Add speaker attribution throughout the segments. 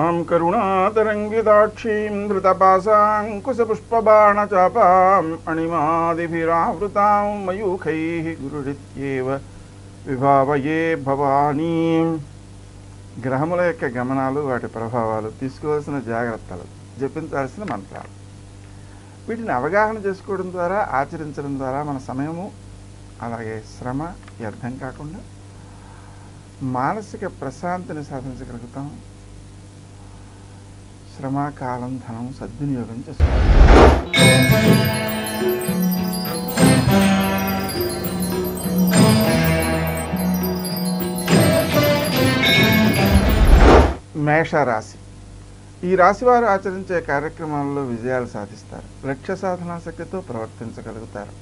Speaker 1: కరుణాం కరుణాతరంగితాక్షీం ధృతపాశాంకుశపుష్పబాణచాపాం అణిమాదిభిరావృతాం మయూఖైः గురుడిత్యేవ విభావయే భవానీం గ్రహముల యొక్క గమనాలు వాటి ప్రభావాలు తీసుకోవాల్సిన జాగ్రత్తలు జపించాల్సిన మంత్రాలు వీటిని అవగాహన చేసుకోవడం ద్వారా ఆచరించడం ద్వారా మన సమయము అలాగే శ్రమ వ్యర్థం కాకుండా మానసిక ప్రశాంతిని సాధించగలుగుతాం శ్రమ కాలం ధనం సద్వినియోగం చేసుకోవాలి మేషరాశి ఈ రాశి వారు ఆచరించే కార్యక్రమాల్లో విజయాలు సాధిస్తారు లక్ష్య సాధనా శక్తితో ప్రవర్తించగలుగుతారు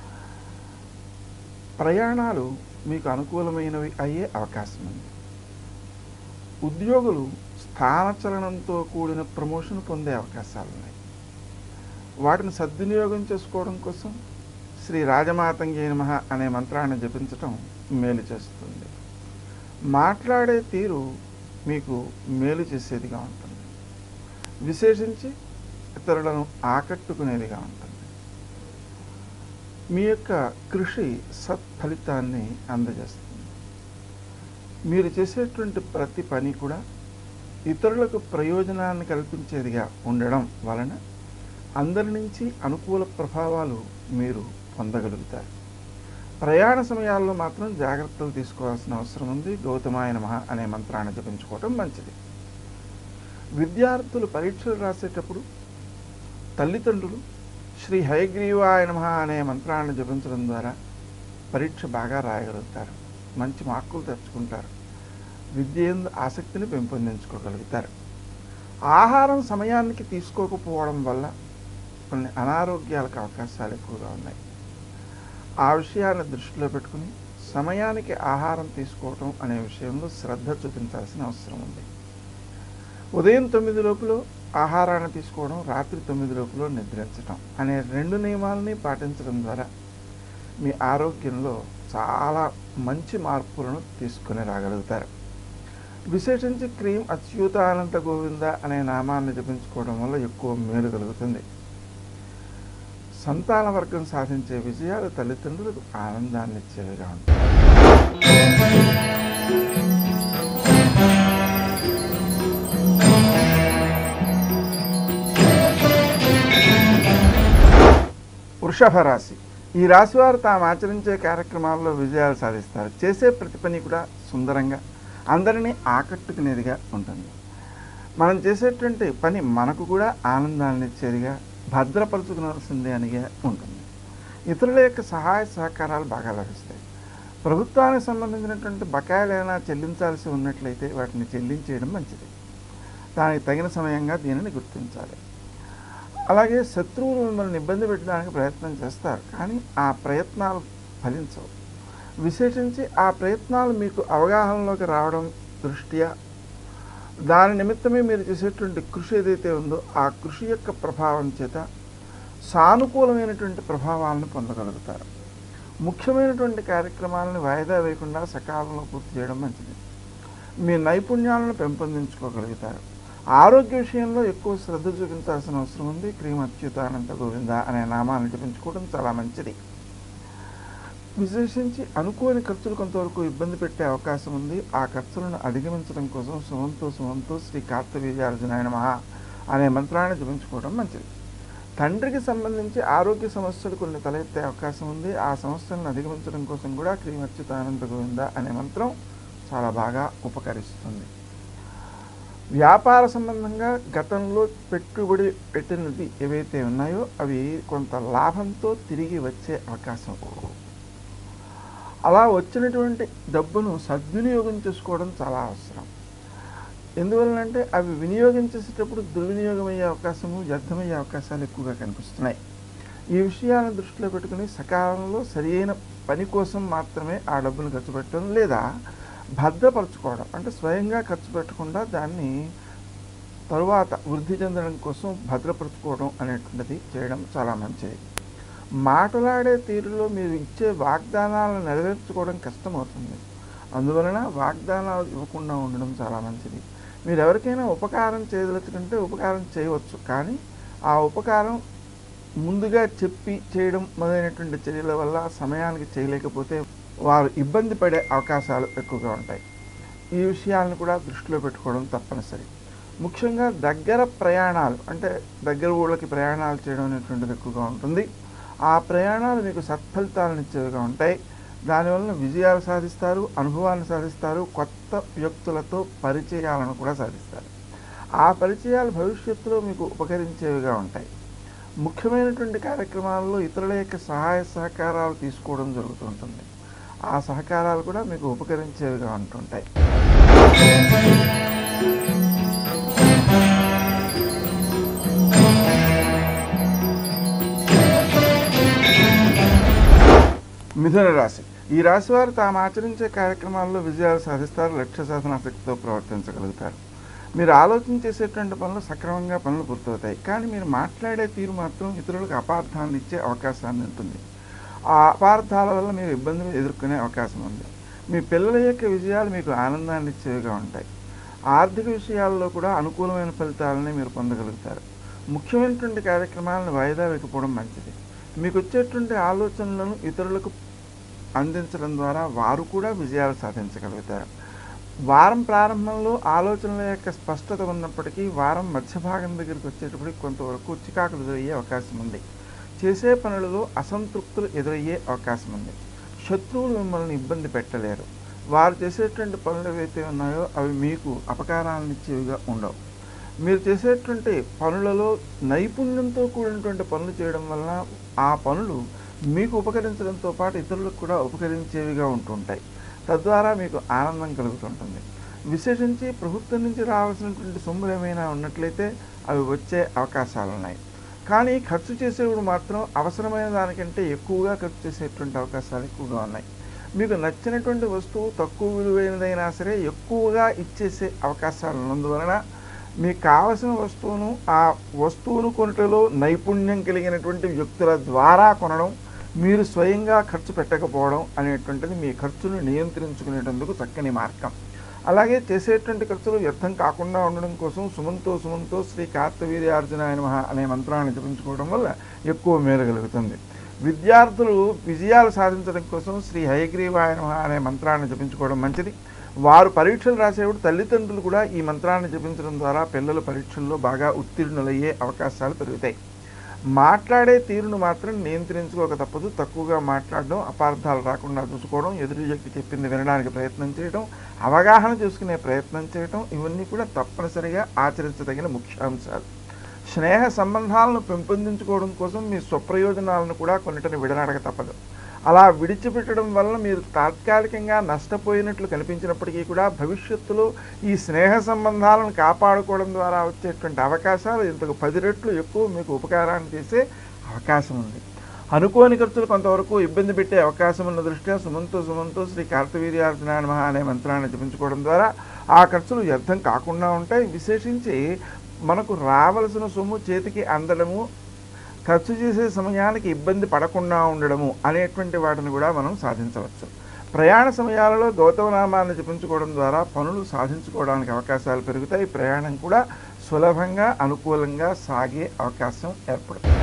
Speaker 1: ప్రయాణాలు మీకు అనుకూలమైనవి అయ్యే అవకాశం ఉంది ఉద్యోగులు స్థానచలనంతో కూడిన ప్రమోషన్ పొందే అవకాశాలు ఉన్నాయి వాటిని సద్వినియోగం చేసుకోవడం కోసం శ్రీ రాజమాతంగి నమః అనే మంత్రాన్ని జపించటం మేలు చేస్తుంది మాట్లాడే తీరు మీకు మేలు చేసేదిగా ఉంటుంది విశేషించి ఇతరులను ఆకట్టుకునేదిగా ఉంటుంది మీ యొక్క కృషి సత్ఫలితాన్ని అందజేస్తుంది మీరు చేసేటువంటి ప్రతి పని కూడా ఇతరులకు ప్రయోజనాన్ని కల్పించేదిగా ఉండడం వలన అందరి నుంచి అనుకూల ప్రభావాలు మీరు పొందగలుగుతారు ప్రయాణ సమయాల్లో మాత్రం జాగ్రత్తలు తీసుకోవాల్సిన అవసరం ఉంది గౌతమాయ నమః అనే మంత్రాన్ని జపించుకోవటం మంచిది విద్యార్థులు పరీక్షలు రాసేటప్పుడు తల్లిదండ్రులు శ్రీ హయగ్రీవాయ నమః అనే మంత్రాన్ని జపించడం ద్వారా పరీక్ష బాగా రాయగలుగుతారు మంచి మార్కులు తెచ్చుకుంటారు విద్య యందు ఆసక్తిని పెంపొందించుకోగలుగుతారు ఆహారం సమయానికి తీసుకోకపోవడం వల్ల కొన్ని అనారోగ్యాలకు అవకాశాలు ఎక్కువగా ఉన్నాయి ఆ విషయాన్ని దృష్టిలో పెట్టుకుని సమయానికి ఆహారం తీసుకోవటం అనే విషయంలో శ్రద్ధ చూపించాల్సిన అవసరం ఉంది ఉదయం తొమ్మిది లోపల ఆహారాన్ని తీసుకోవడం రాత్రి తొమ్మిది లోపల నిద్రించటం అనే రెండు నియమాలని పాటించడం ద్వారా మీ ఆరోగ్యంలో చాలా మంచి మార్పులను తీసుకుని రాగలుగుతారు విశేషించి క్రీం అచ్యుతానంత గోవింద అనే నామాన్ని జపించుకోవడం వల్ల ఎక్కువ మేలు కలుగుతుంది సంతాన వర్గం సాధించే విజయాలు తల్లిదండ్రులకు ఆనందాన్ని ఇచ్చేవిగా ఉంటాయి వృషభ రాశి ఈ రాశి వారు తాము ఆచరించే కార్యక్రమాల్లో విజయాలు సాధిస్తారు చేసే ప్రతి పని కూడా సుందరంగా అందరినీ ఆకట్టుకునేదిగా ఉంటుంది మనం చేసేటువంటి పని మనకు కూడా ఆనందాన్ని ఇచ్చేదిగా భద్రపరచుకోవాల్సిందే అనిగా ఉంటుంది ఇతరుల యొక్క సహాయ సహకారాలు బాగా లభిస్తాయి ప్రభుత్వానికి సంబంధించినటువంటి బకాయిలైనా చెల్లించాల్సి ఉన్నట్లయితే వాటిని చెల్లించేయడం మంచిది దానికి తగిన సమయంగా దీనిని గుర్తించాలి అలాగే శత్రువులు మిమ్మల్ని ఇబ్బంది పెట్టడానికి ప్రయత్నం చేస్తారు కానీ ఆ ప్రయత్నాలు ఫలించవు విశేషించి ఆ ప్రయత్నాలు మీకు అవగాహనలోకి రావడం దృష్ట్యా దాని నిమిత్తమే మీరు చేసేటువంటి కృషి ఏదైతే ఉందో ఆ కృషి యొక్క ప్రభావం చేత సానుకూలమైనటువంటి ప్రభావాలను పొందగలుగుతారు ముఖ్యమైనటువంటి కార్యక్రమాలను వాయిదా వేయకుండా సకాలంలో పూర్తి చేయడం మంచిది మీ నైపుణ్యాలను పెంపొందించుకోగలుగుతారు ఆరోగ్య విషయంలో ఎక్కువ శ్రద్ధ చూపించాల్సిన అవసరం ఉంది క్రీమ్ అచ్యుతానంత గోవింద అనే నామాన్ని జపించుకోవడం చాలా మంచిది విశేషించి అనుకోని ఖర్చులు కొంతవరకు ఇబ్బంది పెట్టే అవకాశం ఉంది ఆ ఖర్చులను అధిగమించడం కోసం సుమంతో సుమంతో శ్రీ కార్తవీర్యార్జునాయన మహా అనే మంత్రాన్ని జపించుకోవడం మంచిది తండ్రికి సంబంధించి ఆరోగ్య సమస్యలు కొన్ని తలెత్తే అవకాశం ఉంది ఆ సమస్యలను అధిగమించడం కోసం కూడా క్రీమ్ అచ్యుతానంద గోవింద అనే మంత్రం చాలా బాగా ఉపకరిస్తుంది వ్యాపార సంబంధంగా గతంలో పెట్టుబడి పెట్టినది ఏవైతే ఉన్నాయో అవి కొంత లాభంతో తిరిగి వచ్చే అవకాశం అలా వచ్చినటువంటి డబ్బును సద్వినియోగం చేసుకోవడం చాలా అవసరం ఎందువలనంటే అవి వినియోగించేసేటప్పుడు దుర్వినియోగం అయ్యే అవకాశము వ్యర్థమయ్యే అవకాశాలు ఎక్కువగా కనిపిస్తున్నాయి ఈ విషయాలను దృష్టిలో పెట్టుకుని సకాలంలో సరియైన పని కోసం మాత్రమే ఆ డబ్బును ఖర్చు పెట్టడం లేదా భద్రపరచుకోవడం అంటే స్వయంగా ఖర్చు పెట్టకుండా దాన్ని తరువాత వృద్ధి చెందడం కోసం భద్రపరచుకోవడం అనేటువంటిది చేయడం చాలా మంచిది మాటలాడే తీరులో మీరు ఇచ్చే వాగ్దానాలను నెరవేర్చుకోవడం కష్టమవుతుంది అందువలన వాగ్దానాలు ఇవ్వకుండా ఉండడం చాలా మంచిది మీరు ఎవరికైనా ఉపకారం చేయదలుచుకుంటే ఉపకారం చేయవచ్చు కానీ ఆ ఉపకారం ముందుగా చెప్పి చేయడం మొదలైనటువంటి చర్యల వల్ల సమయానికి చేయలేకపోతే వారు ఇబ్బంది పడే అవకాశాలు ఎక్కువగా ఉంటాయి ఈ విషయాలను కూడా దృష్టిలో పెట్టుకోవడం తప్పనిసరి ముఖ్యంగా దగ్గర ప్రయాణాలు అంటే దగ్గర ఊళ్ళకి ప్రయాణాలు చేయడం అనేటువంటిది ఎక్కువగా ఉంటుంది ఆ ప్రయాణాలు మీకు సత్ఫలితాలను ఇచ్చేవిగా ఉంటాయి దానివల్ల విజయాలు సాధిస్తారు అనుభవాన్ని సాధిస్తారు కొత్త వ్యక్తులతో పరిచయాలను కూడా సాధిస్తారు ఆ పరిచయాలు భవిష్యత్తులో మీకు ఉపకరించేవిగా ఉంటాయి ముఖ్యమైనటువంటి కార్యక్రమాల్లో ఇతరుల యొక్క సహాయ సహకారాలు తీసుకోవడం జరుగుతుంటుంది ఆ సహకారాలు కూడా మీకు ఉపకరించేవిగా ఉంటుంటాయి మిథున రాశి ఈ రాశి వారు తాము ఆచరించే కార్యక్రమాల్లో విజయాలు సాధిస్తారు లక్ష్య సాధన శక్తితో ప్రవర్తించగలుగుతారు మీరు ఆలోచన చేసేటువంటి పనులు సక్రమంగా పనులు పూర్తవుతాయి కానీ మీరు మాట్లాడే తీరు మాత్రం ఇతరులకు అపార్థాన్ని ఇచ్చే అవకాశాన్ని ఉంటుంది ఆ అపార్థాల వల్ల మీరు ఇబ్బందులు ఎదుర్కొనే అవకాశం ఉంది మీ పిల్లల యొక్క విజయాలు మీకు ఆనందాన్ని ఇచ్చేవిగా ఉంటాయి ఆర్థిక విషయాల్లో కూడా అనుకూలమైన ఫలితాలని మీరు పొందగలుగుతారు ముఖ్యమైనటువంటి కార్యక్రమాలను వాయిదా వేయకపోవడం మంచిది మీకు వచ్చేటువంటి ఆలోచనలను ఇతరులకు అందించడం ద్వారా వారు కూడా విజయాలు సాధించగలుగుతారు వారం ప్రారంభంలో ఆలోచనల యొక్క స్పష్టత ఉన్నప్పటికీ వారం మధ్య భాగం దగ్గరికి వచ్చేటప్పటికి కొంతవరకు చికాకులు ఎదురయ్యే అవకాశం ఉంది చేసే పనులలో అసంతృప్తులు ఎదురయ్యే అవకాశం ఉంది శత్రువులు మిమ్మల్ని ఇబ్బంది పెట్టలేరు వారు చేసేటువంటి పనులు ఏవైతే ఉన్నాయో అవి మీకు అపకారాలను ఇచ్చేవిగా ఉండవు మీరు చేసేటువంటి పనులలో నైపుణ్యంతో కూడినటువంటి పనులు చేయడం వలన ఆ పనులు మీకు ఉపకరించడంతో పాటు ఇతరులకు కూడా ఉపకరించేవిగా ఉంటుంటాయి తద్వారా మీకు ఆనందం కలుగుతుంటుంది విశేషించి ప్రభుత్వం నుంచి రావాల్సినటువంటి సొమ్ములు ఏమైనా ఉన్నట్లయితే అవి వచ్చే అవకాశాలు ఉన్నాయి కానీ ఖర్చు చేసేవాడు మాత్రం అవసరమైన దానికంటే ఎక్కువగా ఖర్చు చేసేటువంటి అవకాశాలు ఎక్కువగా ఉన్నాయి మీకు నచ్చినటువంటి వస్తువు తక్కువ విలువైనదైనా సరే ఎక్కువగా ఇచ్చేసే అవకాశాలు ఉన్నందువలన మీకు కావలసిన వస్తువును ఆ వస్తువును కొనుటలో నైపుణ్యం కలిగినటువంటి వ్యక్తుల ద్వారా కొనడం మీరు స్వయంగా ఖర్చు పెట్టకపోవడం అనేటువంటిది మీ ఖర్చును నియంత్రించుకునేటందుకు చక్కని మార్గం అలాగే చేసేటువంటి ఖర్చులు వ్యర్థం కాకుండా ఉండడం కోసం సుమంతో సుమంతో శ్రీ కార్తవీర్యార్జునాయ నమః అనే మంత్రాన్ని జపించుకోవడం వల్ల ఎక్కువ మేలు కలుగుతుంది విద్యార్థులు విజయాలు సాధించడం కోసం శ్రీ హయగ్రీవాయ నమః అనే మంత్రాన్ని జపించుకోవడం మంచిది వారు పరీక్షలు రాసేవాడు తల్లిదండ్రులు కూడా ఈ మంత్రాన్ని జపించడం ద్వారా పిల్లలు పరీక్షల్లో బాగా ఉత్తీర్ణులయ్యే అవకాశాలు పెరుగుతాయి మాట్లాడే తీరును మాత్రం నియంత్రించుకోక తప్పదు తక్కువగా మాట్లాడడం అపార్థాలు రాకుండా చూసుకోవడం ఎదురు వ్యక్తి చెప్పింది వినడానికి ప్రయత్నం చేయడం అవగాహన చేసుకునే ప్రయత్నం చేయడం ఇవన్నీ కూడా తప్పనిసరిగా ఆచరించదగిన ముఖ్యాంశాలు స్నేహ సంబంధాలను పెంపొందించుకోవడం కోసం మీ స్వప్రయోజనాలను కూడా కొన్నిటిని విడనాడక తప్పదు అలా విడిచిపెట్టడం వల్ల మీరు తాత్కాలికంగా నష్టపోయినట్లు కనిపించినప్పటికీ కూడా భవిష్యత్తులో ఈ స్నేహ సంబంధాలను కాపాడుకోవడం ద్వారా వచ్చేటువంటి అవకాశాలు ఇంతకు పది రెట్లు ఎక్కువ మీకు ఉపకారాన్ని చేసే అవకాశం ఉంది అనుకోని ఖర్చులు కొంతవరకు ఇబ్బంది పెట్టే అవకాశం ఉన్న దృష్ట్యా సుమంతో సుమంతో శ్రీ కార్తవీర్యార్జున నమః అనే మంత్రాన్ని జపించుకోవడం ద్వారా ఆ ఖర్చులు వ్యర్థం కాకుండా ఉంటాయి విశేషించి మనకు రావలసిన సొమ్ము చేతికి అందడము ఖర్చు చేసే సమయానికి ఇబ్బంది పడకుండా ఉండడము అనేటువంటి వాటిని కూడా మనం సాధించవచ్చు ప్రయాణ సమయాలలో గౌతమనామాన్ని జపించుకోవడం ద్వారా పనులు సాధించుకోవడానికి అవకాశాలు పెరుగుతాయి ప్రయాణం కూడా సులభంగా అనుకూలంగా సాగే అవకాశం ఏర్పడుతుంది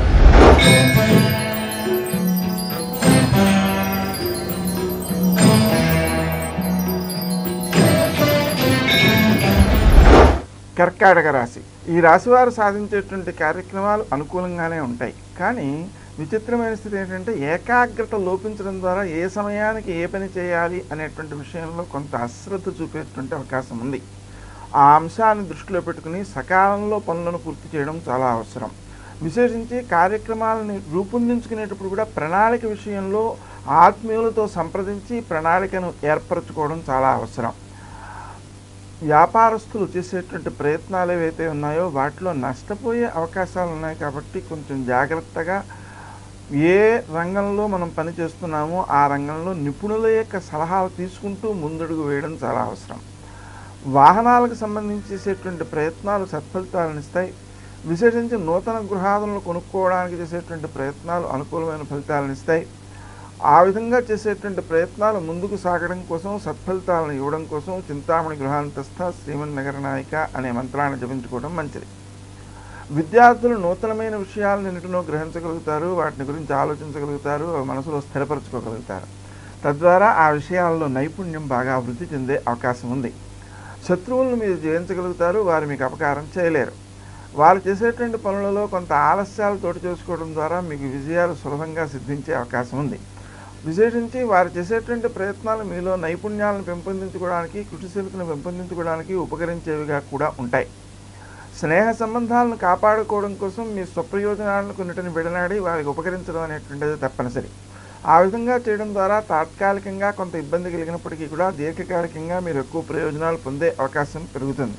Speaker 1: కర్కాటక రాశి ఈ రాశి వారు సాధించేటువంటి కార్యక్రమాలు అనుకూలంగానే ఉంటాయి కానీ విచిత్రమైన స్థితి ఏంటంటే ఏకాగ్రత లోపించడం ద్వారా ఏ సమయానికి ఏ పని చేయాలి అనేటువంటి విషయంలో కొంత అశ్రద్ధ చూపేటువంటి అవకాశం ఉంది ఆ అంశాన్ని దృష్టిలో పెట్టుకుని సకాలంలో పనులను పూర్తి చేయడం చాలా అవసరం విశేషించి కార్యక్రమాలని రూపొందించుకునేటప్పుడు కూడా ప్రణాళిక విషయంలో ఆత్మీయులతో సంప్రదించి ప్రణాళికను ఏర్పరచుకోవడం చాలా అవసరం వ్యాపారస్తులు చేసేటువంటి ప్రయత్నాలు ఏవైతే ఉన్నాయో వాటిలో నష్టపోయే అవకాశాలు ఉన్నాయి కాబట్టి కొంచెం జాగ్రత్తగా ఏ రంగంలో మనం పని చేస్తున్నామో ఆ రంగంలో నిపుణుల యొక్క సలహాలు తీసుకుంటూ ముందడుగు వేయడం చాలా అవసరం వాహనాలకు సంబంధించి చేసేటువంటి ప్రయత్నాలు సత్ఫలితాలను ఇస్తాయి విశేషించి నూతన గృహాదులను కొనుక్కోవడానికి చేసేటువంటి ప్రయత్నాలు అనుకూలమైన ఫలితాలను ఇస్తాయి ఆ విధంగా చేసేటువంటి ప్రయత్నాలు ముందుకు సాగడం కోసం సత్ఫలితాలను ఇవ్వడం కోసం చింతామణి గృహాంతస్థ శ్రీమన్ నగర నాయిక అనే మంత్రాన్ని జపించుకోవడం మంచిది విద్యార్థులు నూతనమైన విషయాలను ఎన్నిటినో గ్రహించగలుగుతారు వాటిని గురించి ఆలోచించగలుగుతారు అవి మనసులో స్థిరపరచుకోగలుగుతారు తద్వారా ఆ విషయాల్లో నైపుణ్యం బాగా అభివృద్ధి చెందే అవకాశం ఉంది శత్రువులను మీరు జయించగలుగుతారు వారు మీకు అపకారం చేయలేరు వారు చేసేటువంటి పనులలో కొంత ఆలస్యాలు తోటి చేసుకోవడం ద్వారా మీకు విజయాలు సులభంగా సిద్ధించే అవకాశం ఉంది విశేషించి వారు చేసేటువంటి ప్రయత్నాలు మీలో నైపుణ్యాలను పెంపొందించుకోవడానికి కృషిశీలతను పెంపొందించుకోవడానికి ఉపకరించేవిగా కూడా ఉంటాయి స్నేహ సంబంధాలను కాపాడుకోవడం కోసం మీ స్వప్రయోజనాలను కొన్నిటిని విడనాడి వారికి ఉపకరించడం అనేటువంటిది తప్పనిసరి ఆ విధంగా చేయడం ద్వారా తాత్కాలికంగా కొంత ఇబ్బంది కలిగినప్పటికీ కూడా దీర్ఘకాలికంగా మీరు ఎక్కువ ప్రయోజనాలు పొందే అవకాశం పెరుగుతుంది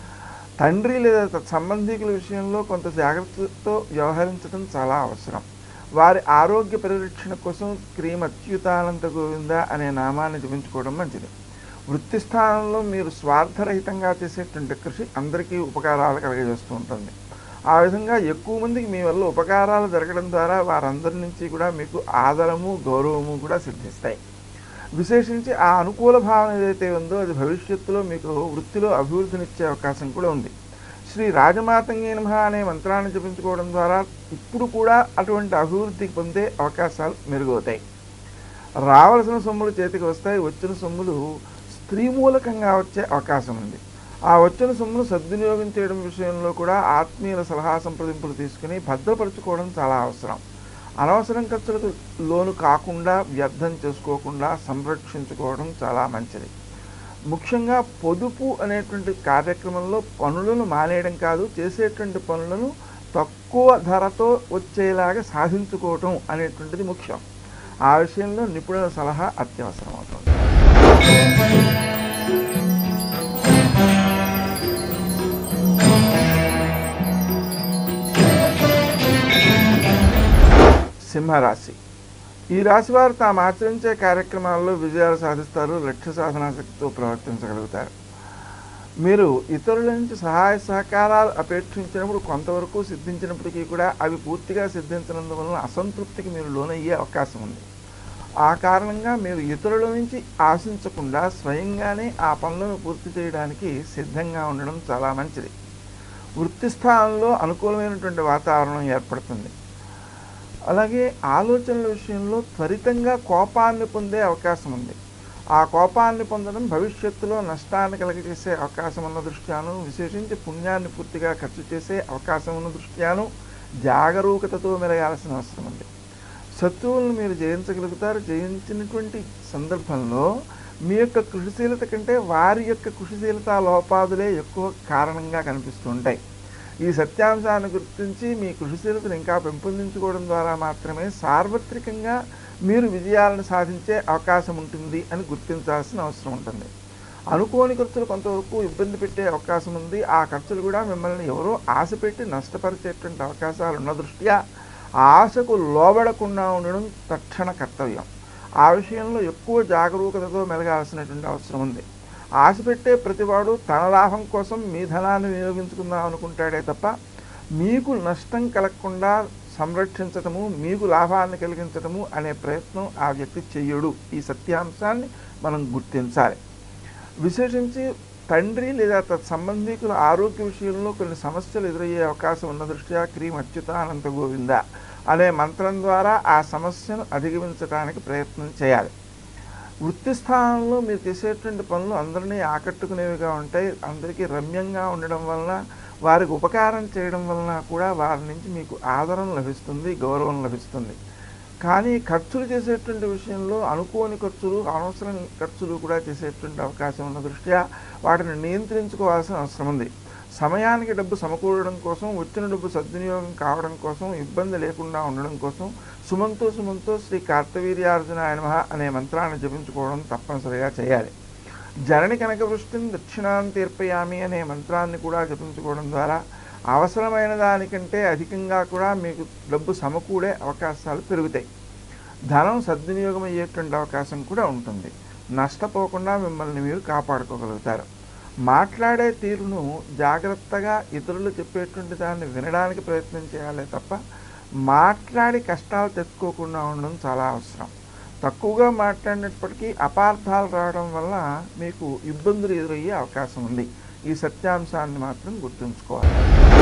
Speaker 1: తండ్రి లేదా తత్ సంబంధికుల విషయంలో కొంత జాగ్రత్తతో వ్యవహరించడం చాలా అవసరం వారి ఆరోగ్య పరిరక్షణ కోసం క్రీమ్ అచ్యుతానంత గోవింద అనే నామాన్ని జపించుకోవడం మంచిది వృత్తి స్థానంలో మీరు స్వార్థరహితంగా చేసేటువంటి కృషి అందరికీ ఉపకారాలు కలగజేస్తూ ఉంటుంది ఆ విధంగా ఎక్కువ మందికి మీ వల్ల ఉపకారాలు జరగడం ద్వారా వారందరి నుంచి కూడా మీకు ఆదరము గౌరవము కూడా సిద్ధిస్తాయి విశేషించి ఆ అనుకూల భావన ఏదైతే ఉందో అది భవిష్యత్తులో మీకు వృత్తిలో అభివృద్ధినిచ్చే అవకాశం కూడా ఉంది శ్రీ రాజమాతంగే నమః అనే మంత్రాన్ని జపించుకోవడం ద్వారా ఇప్పుడు కూడా అటువంటి అభివృద్ధికి పొందే అవకాశాలు మెరుగవుతాయి రావలసిన సొమ్ములు చేతికి వస్తాయి వచ్చిన సొమ్ములు స్త్రీ మూలకంగా వచ్చే అవకాశం ఉంది ఆ వచ్చిన సొమ్మును సద్వినియోగం చేయడం విషయంలో కూడా ఆత్మీయుల సలహా సంప్రదింపులు తీసుకుని భద్రపరచుకోవడం చాలా అవసరం అనవసరం ఖర్చులకు లోను కాకుండా వ్యర్థం చేసుకోకుండా సంరక్షించుకోవడం చాలా మంచిది ముఖ్యంగా పొదుపు అనేటువంటి కార్యక్రమంలో పనులను మానేయడం కాదు చేసేటువంటి పనులను తక్కువ ధరతో వచ్చేలాగా సాధించుకోవటం అనేటువంటిది ముఖ్యం ఆ విషయంలో నిపుణుల సలహా అత్యవసరం అవుతుంది సింహరాశి ఈ రాశి వారు తాము ఆచరించే కార్యక్రమాల్లో విజయాలు సాధిస్తారు లక్ష్య సాధనాశక్తితో ప్రవర్తించగలుగుతారు మీరు ఇతరుల నుంచి సహాయ సహకారాలు అపేక్షించినప్పుడు కొంతవరకు సిద్ధించినప్పటికీ కూడా అవి పూర్తిగా సిద్ధించినందువలన అసంతృప్తికి మీరు లోనయ్యే అవకాశం ఉంది ఆ కారణంగా మీరు ఇతరుల నుంచి ఆశించకుండా స్వయంగానే ఆ పనులను పూర్తి చేయడానికి సిద్ధంగా ఉండడం చాలా మంచిది వృత్తి స్థానంలో అనుకూలమైనటువంటి వాతావరణం ఏర్పడుతుంది అలాగే ఆలోచనల విషయంలో త్వరితంగా కోపాన్ని పొందే అవకాశం ఉంది ఆ కోపాన్ని పొందడం భవిష్యత్తులో నష్టాన్ని కలగజేసే అవకాశం ఉన్న దృష్ట్యాను విశేషించి పుణ్యాన్ని పూర్తిగా ఖర్చు చేసే అవకాశం ఉన్న దృష్ట్యాను జాగరూకతతో మెలగాల్సిన అవసరం ఉంది శత్రువులను మీరు జయించగలుగుతారు జయించినటువంటి సందర్భంలో మీ యొక్క కృషిశీలత కంటే వారి యొక్క కృషిశీలత లోపాదులే ఎక్కువ కారణంగా కనిపిస్తూ ఉంటాయి ఈ సత్యాంశాన్ని గుర్తించి మీ కృషిశీలతను ఇంకా పెంపొందించుకోవడం ద్వారా మాత్రమే సార్వత్రికంగా మీరు విజయాలను సాధించే అవకాశం ఉంటుంది అని గుర్తించాల్సిన అవసరం ఉంటుంది అనుకోని ఖర్చులు కొంతవరకు ఇబ్బంది పెట్టే అవకాశం ఉంది ఆ ఖర్చులు కూడా మిమ్మల్ని ఎవరో ఆశ పెట్టి నష్టపరిచేటువంటి అవకాశాలు ఉన్న దృష్ట్యా ఆ ఆశకు లోబడకుండా ఉండడం తక్షణ కర్తవ్యం ఆ విషయంలో ఎక్కువ జాగరూకతతో మెలగాల్సినటువంటి అవసరం ఉంది ఆశ పెట్టే ప్రతివాడు తన లాభం కోసం మీ ధనాన్ని వినియోగించుకుందాం అనుకుంటాడే తప్ప మీకు నష్టం కలగకుండా సంరక్షించటము మీకు లాభాన్ని కలిగించటము అనే ప్రయత్నం ఆ వ్యక్తి చెయ్యడు ఈ సత్యాంశాన్ని మనం గుర్తించాలి విశేషించి తండ్రి లేదా తత్ సంబంధికుల ఆరోగ్య విషయంలో కొన్ని సమస్యలు ఎదురయ్యే అవకాశం ఉన్న దృష్ట్యా క్రీం అచ్యుతానంత గోవింద అనే మంత్రం ద్వారా ఆ సమస్యను అధిగమించడానికి ప్రయత్నం చేయాలి వృత్తి స్థానంలో మీరు చేసేటువంటి పనులు అందరినీ ఆకట్టుకునేవిగా ఉంటాయి అందరికీ రమ్యంగా ఉండడం వలన వారికి ఉపకారం చేయడం వలన కూడా వారి నుంచి మీకు ఆదరణ లభిస్తుంది గౌరవం లభిస్తుంది కానీ ఖర్చులు చేసేటువంటి విషయంలో అనుకోని ఖర్చులు అనవసరం ఖర్చులు కూడా చేసేటువంటి అవకాశం ఉన్న దృష్ట్యా వాటిని నియంత్రించుకోవాల్సిన అవసరం ఉంది సమయానికి డబ్బు సమకూరడం కోసం వచ్చిన డబ్బు సద్వినియోగం కావడం కోసం ఇబ్బంది లేకుండా ఉండడం కోసం సుమంతో సుమంతో శ్రీ కార్తవీర్యార్జున నమః అనే మంత్రాన్ని జపించుకోవడం తప్పనిసరిగా చేయాలి జనని కనక వృష్టిని దక్షిణాన్ని తీర్పయామి అనే మంత్రాన్ని కూడా జపించుకోవడం ద్వారా అవసరమైన దానికంటే అధికంగా కూడా మీకు డబ్బు సమకూడే అవకాశాలు పెరుగుతాయి ధనం సద్వినియోగం అయ్యేటువంటి అవకాశం కూడా ఉంటుంది నష్టపోకుండా మిమ్మల్ని మీరు కాపాడుకోగలుగుతారు మాట్లాడే తీరును జాగ్రత్తగా ఇతరులు చెప్పేటువంటి దాన్ని వినడానికి ప్రయత్నం చేయాలి తప్ప మాట్లాడి కష్టాలు తెచ్చుకోకుండా ఉండడం చాలా అవసరం తక్కువగా మాట్లాడినప్పటికీ అపార్థాలు రావడం వల్ల మీకు ఇబ్బందులు ఎదురయ్యే అవకాశం ఉంది ఈ సత్యాంశాన్ని మాత్రం గుర్తుంచుకోవాలి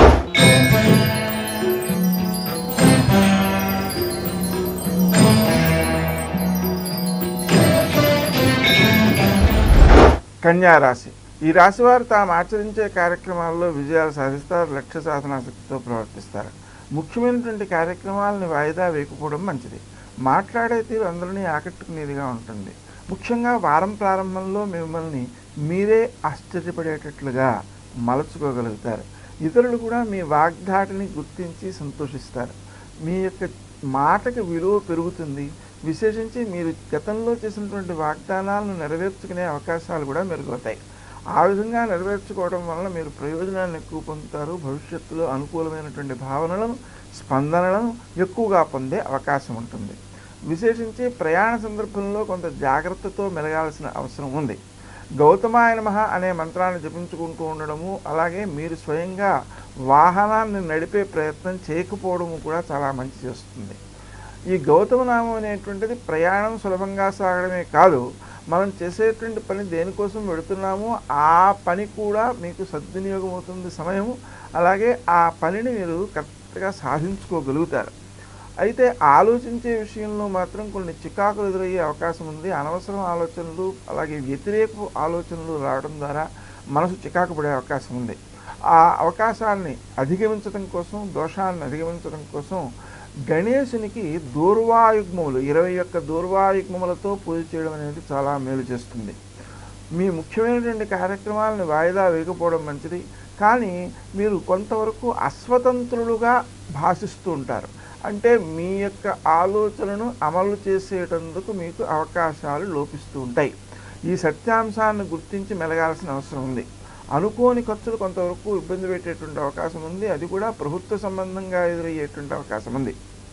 Speaker 1: కన్యా రాశి ఈ రాశి వారు తాము ఆచరించే కార్యక్రమాల్లో విజయాలు సాధిస్తారు లక్ష్య సాధనా శక్తితో ప్రవర్తిస్తారు ముఖ్యమైనటువంటి కార్యక్రమాలను వాయిదా వేయకపోవడం మంచిది మాట్లాడే తీరు అందరినీ ఆకట్టుకునేదిగా ఉంటుంది ముఖ్యంగా వారం ప్రారంభంలో మిమ్మల్ని మీరే ఆశ్చర్యపడేటట్లుగా మలచుకోగలుగుతారు ఇతరులు కూడా మీ వాగ్దాటిని గుర్తించి సంతోషిస్తారు మీ యొక్క మాటకి విలువ పెరుగుతుంది విశేషించి మీరు గతంలో చేసినటువంటి వాగ్దానాలను నెరవేర్చుకునే అవకాశాలు కూడా మెరుగవుతాయి ఆ విధంగా నెరవేర్చుకోవడం వలన మీరు ప్రయోజనాలను ఎక్కువ పొందుతారు భవిష్యత్తులో అనుకూలమైనటువంటి భావనలను స్పందనలను ఎక్కువగా పొందే అవకాశం ఉంటుంది విశేషించి ప్రయాణ సందర్భంలో కొంత జాగ్రత్తతో మెలగాల్సిన అవసరం ఉంది గౌతమాయ నమః అనే మంత్రాన్ని జపించుకుంటూ ఉండడము అలాగే మీరు స్వయంగా వాహనాన్ని నడిపే ప్రయత్నం చేయకపోవడము కూడా చాలా మంచి చేస్తుంది ఈ గౌతమ నామం అనేటువంటిది ప్రయాణం సులభంగా సాగడమే కాదు మనం చేసేటువంటి పని దేనికోసం వెళుతున్నామో ఆ పని కూడా మీకు సద్వినియోగం అవుతుంది సమయము అలాగే ఆ పనిని మీరు కరెక్ట్గా సాధించుకోగలుగుతారు అయితే ఆలోచించే విషయంలో మాత్రం కొన్ని చికాకులు ఎదురయ్యే అవకాశం ఉంది అనవసరం ఆలోచనలు అలాగే వ్యతిరేక ఆలోచనలు రావడం ద్వారా మనసు చికాకు పడే అవకాశం ఉంది ఆ అవకాశాన్ని అధిగమించడం కోసం దోషాన్ని అధిగమించడం కోసం గణేశునికి దూర్వాయుగ్మములు ఇరవై ఒక్క దూర్వాయుగ్మములతో పూజ చేయడం అనేది చాలా మేలు చేస్తుంది మీ ముఖ్యమైనటువంటి కార్యక్రమాలను వాయిదా వేయకపోవడం మంచిది కానీ మీరు కొంతవరకు అస్వతంత్రులుగా భాషిస్తూ ఉంటారు అంటే మీ యొక్క ఆలోచనను అమలు చేసేటందుకు మీకు అవకాశాలు లోపిస్తూ ఉంటాయి ఈ సత్యాంశాన్ని గుర్తించి మెలగాల్సిన అవసరం ఉంది అనుకోని ఖర్చులు కొంతవరకు ఇబ్బంది పెట్టేటువంటి అవకాశం ఉంది అది కూడా ప్రభుత్వ సంబంధంగా ఎదురయ్యేటువంటి అవకాశం ఉంది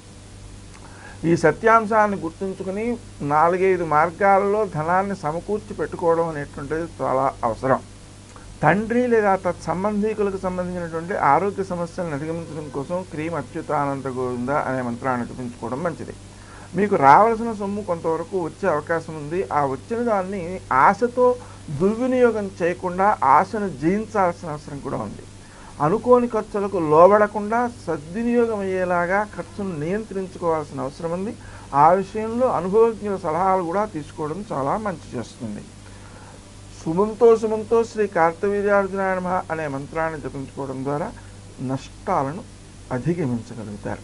Speaker 1: ఈ సత్యాంశాన్ని గుర్తుంచుకుని నాలుగైదు మార్గాలలో ధనాన్ని సమకూర్చి పెట్టుకోవడం అనేటువంటిది చాలా అవసరం తండ్రి లేదా తత్సంబంధీకులకు సంబంధించినటువంటి ఆరోగ్య సమస్యలను అధిగమించడం కోసం క్రీం అచ్యుతానంద గోవింద అనే మంత్రాన్ని జపించుకోవడం మంచిది మీకు రావాల్సిన సొమ్ము కొంతవరకు వచ్చే అవకాశం ఉంది ఆ వచ్చిన దాన్ని ఆశతో దుర్వినియోగం చేయకుండా ఆశను జయించాల్సిన అవసరం కూడా ఉంది అనుకోని ఖర్చులకు లోబడకుండా సద్వినియోగం అయ్యేలాగా ఖర్చును నియంత్రించుకోవాల్సిన అవసరం ఉంది ఆ విషయంలో అనుభవజ్ఞుల సలహాలు కూడా తీసుకోవడం చాలా మంచి చేస్తుంది సుమంతో సుమంతో శ్రీ కార్తవీర్యార్జునాయ నమః అనే మంత్రాన్ని జపించుకోవడం ద్వారా నష్టాలను అధిగమించగలుగుతారు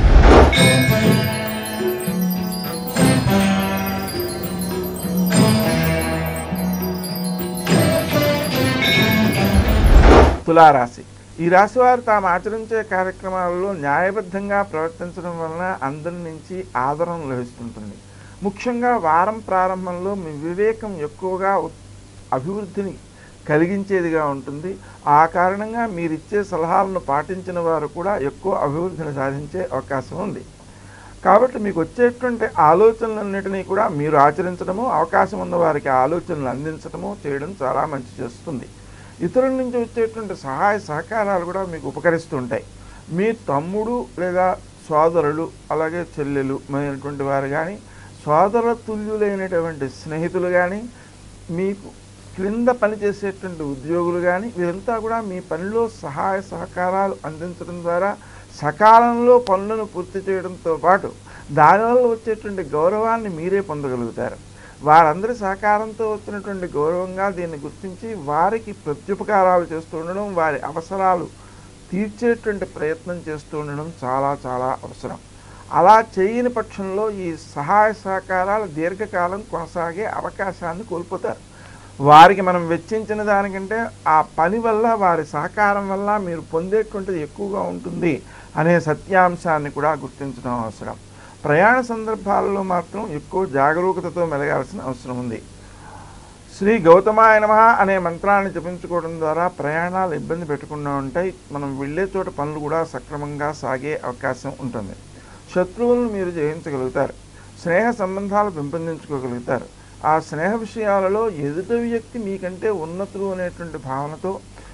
Speaker 1: తులారాశి ఈ రాశి వారు తాము ఆచరించే కార్యక్రమాలలో న్యాయబద్ధంగా ప్రవర్తించడం వలన అందరి నుంచి ఆదరణ లభిస్తుంటుంది ముఖ్యంగా వారం ప్రారంభంలో మీ వివేకం ఎక్కువగా ఉత్- అభివృద్ధిని కలిగించేదిగా ఉంటుంది ఆ కారణంగా మీరు ఇచ్చే సలహాలను పాటించిన వారు కూడా ఎక్కువ అభివృద్ధిని సాధించే అవకాశం ఉంది కాబట్టి మీకు వచ్చేటువంటి ఆలోచనలన్నిటినీ కూడా మీరు ఆచరించడము అవకాశం ఉన్న వారికి ఆ ఆలోచనలు అందించడము చేయడం చాలా మంచి చేస్తుంది ఇతరుల నుంచి వచ్చేటువంటి సహాయ సహకారాలు కూడా మీకు ఉపకరిస్తూ ఉంటాయి మీ తమ్ముడు లేదా సోదరులు అలాగే చెల్లెలు అయినటువంటి వారు కానీ సోదర తుల్యులైనటువంటి స్నేహితులు కానీ మీకు క్రింద పనిచేసేటువంటి ఉద్యోగులు కానీ వీరంతా కూడా మీ పనిలో సహాయ సహకారాలు అందించడం ద్వారా సకాలంలో పనులను పూర్తి చేయడంతో పాటు దానివల్ల వచ్చేటువంటి గౌరవాన్ని మీరే పొందగలుగుతారు వారందరి సహకారంతో వచ్చినటువంటి గౌరవంగా దీన్ని గుర్తించి వారికి ప్రత్యుపకారాలు చేస్తూ ఉండడం వారి అవసరాలు తీర్చేటువంటి ప్రయత్నం చేస్తూ ఉండడం చాలా చాలా అవసరం అలా చేయని పక్షంలో ఈ సహాయ సహకారాలు దీర్ఘకాలం కొనసాగే అవకాశాన్ని కోల్పోతారు వారికి మనం వెచ్చించిన దానికంటే ఆ పని వల్ల వారి సహకారం వల్ల మీరు పొందేటువంటిది ఎక్కువగా ఉంటుంది అనే సత్యాంశాన్ని కూడా గుర్తించడం అవసరం ప్రయాణ సందర్భాలలో మాత్రం ఎక్కువ జాగరూకతతో మెలగాల్సిన అవసరం ఉంది శ్రీ గౌతమాయ నమః అనే మంత్రాన్ని జపించుకోవడం ద్వారా ప్రయాణాలు ఇబ్బంది పెట్టకుండా ఉంటాయి మనం వెళ్ళే చోట పనులు కూడా సక్రమంగా సాగే అవకాశం ఉంటుంది శత్రువులను మీరు జయించగలుగుతారు స్నేహ సంబంధాలు పెంపొందించుకోగలుగుతారు ఆ స్నేహ విషయాలలో ఎదుటి వ్యక్తి మీకంటే ఉన్నతులు అనేటువంటి భావనతో